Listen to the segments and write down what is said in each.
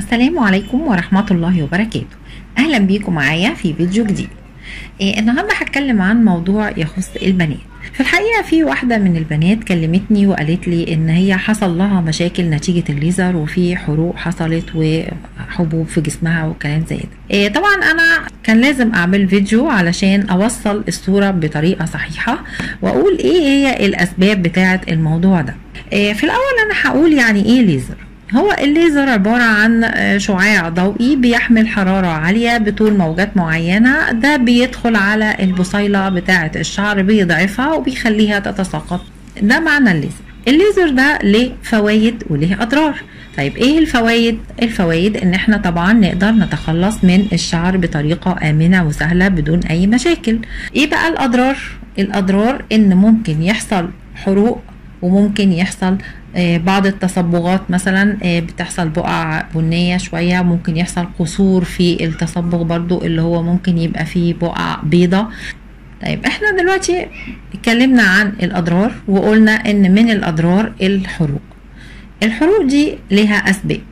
السلام عليكم ورحمة الله وبركاته أهلا بيكم معايا في فيديو جديد إيه النهاردة هتكلم عن موضوع يخص البنات في الحقيقة في واحدة من البنات كلمتني وقالت لي إن هي حصل لها مشاكل نتيجة الليزر وفي حروق حصلت وحبوب في جسمها وكلام زي ده إيه طبعا أنا كان لازم أعمل فيديو علشان أوصل الصورة بطريقة صحيحة وأقول إيه هي الأسباب بتاعة الموضوع ده إيه في الأول أنا هقول يعني إيه ليزر هو الليزر عبارة عن شعاع ضوئي بيحمل حرارة عالية بطول موجات معينة ده بيدخل على البصيلة بتاعة الشعر بيضعفها وبيخليها تتساقط ده معنى الليزر الليزر ده ليه فوائد وليه أضرار طيب ايه الفوائد الفوائد ان احنا طبعا نقدر نتخلص من الشعر بطريقة آمنة وسهلة بدون اي مشاكل ايه بقى الأضرار الأضرار ان ممكن يحصل حروق وممكن يحصل بعض التصبغات مثلا بتحصل بقع بنية شوية ممكن يحصل قصور في التصبغ برضو اللي هو ممكن يبقى فيه بقع بيضة طيب احنا دلوقتي اتكلمنا عن الأضرار وقلنا ان من الأضرار الحروق الحروق دي لها أسباب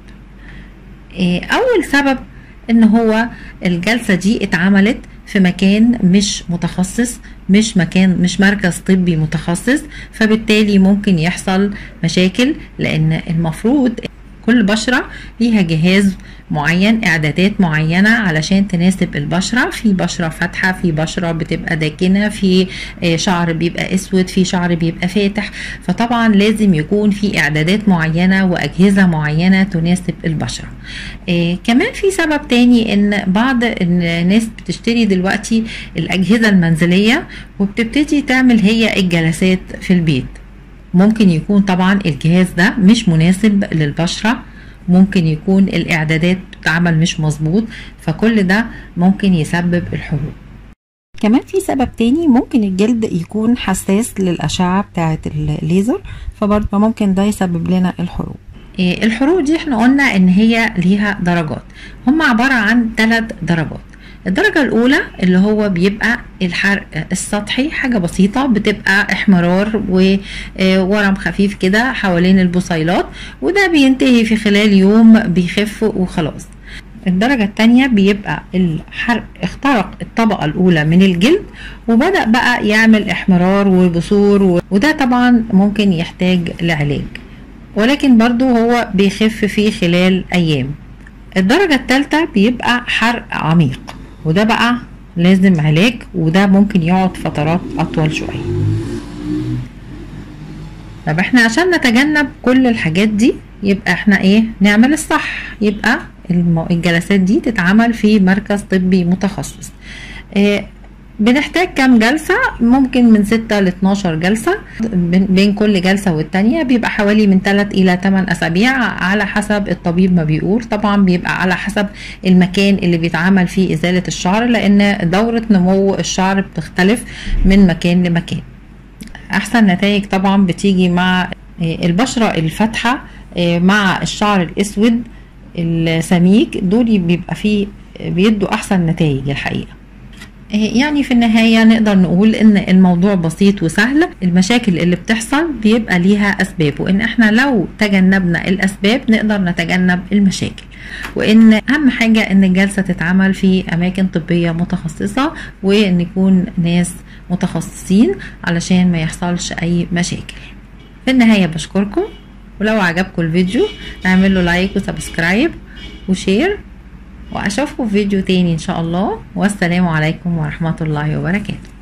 أول سبب ان هو الجلسة دي اتعملت في مكان مش متخصص مش مكان مش مركز طبي متخصص فبالتالي ممكن يحصل مشاكل لان المفروض كل بشرة ليها جهاز معين اعدادات معينة علشان تناسب البشرة في بشرة فاتحة في بشرة بتبقى داكنة في شعر بيبقى اسود في شعر بيبقى فاتح فطبعا لازم يكون في اعدادات معينة واجهزة معينة تناسب البشرة إيه كمان في سبب تاني ان بعض الناس بتشتري دلوقتي الاجهزة المنزلية وبتبتدي تعمل هي الجلسات في البيت ممكن يكون طبعا الجهاز ده مش مناسب للبشرة ممكن يكون الاعدادات بتتعمل مش مظبوط فكل ده ممكن يسبب الحروق كمان في سبب تاني ممكن الجلد يكون حساس للأشعة بتاعة الليزر فبرضه ممكن ده يسبب لنا الحروق الحروق دي احنا قلنا ان هي ليها درجات هم عبارة عن ثلاث درجات الدرجة الأولى اللي هو بيبقى الحرق السطحي حاجة بسيطة بتبقى احمرار وورم خفيف كده حوالين البصيلات وده بينتهي في خلال يوم بيخف وخلاص الدرجة التانية بيبقى الحرق اخترق الطبقة الأولى من الجلد وبدأ بقى يعمل احمرار وبثور وده طبعا ممكن يحتاج لعلاج ولكن برضو هو بيخف في خلال أيام الدرجة الثالثة بيبقى حرق عميق وده بقى لازم علاج وده ممكن يقعد فترات أطول شوية طب احنا عشان نتجنب كل الحاجات دي يبقى احنا ايه نعمل الصح يبقى الجلسات دي تتعمل في مركز طبي متخصص اه بنحتاج كام جلسة ممكن من 6 ل 12 جلسة بين كل جلسة والتانية بيبقى حوالي من 3 إلى 8 أسابيع على حسب الطبيب ما بيقول طبعا بيبقى على حسب المكان اللي بيتعمل فيه إزالة الشعر لأن دورة نمو الشعر بتختلف من مكان لمكان أحسن نتائج طبعا بتيجي مع البشرة الفاتحة مع الشعر الأسود السميك دول بيبقى فيه بيدوا أحسن نتائج الحقيقة يعني في النهاية نقدر نقول ان الموضوع بسيط وسهل المشاكل اللي بتحصل بيبقى ليها اسباب وان احنا لو تجنبنا الاسباب نقدر نتجنب المشاكل وان اهم حاجة ان الجلسة تتعمل في اماكن طبية متخصصة وان يكون ناس متخصصين علشان ما يحصلش اي مشاكل في النهاية بشكركم ولو عجبكم الفيديو اعملوا لايك وسبسكرايب وشير واشوفكم في فيديو تاني ان شاء الله والسلام عليكم ورحمة الله وبركاته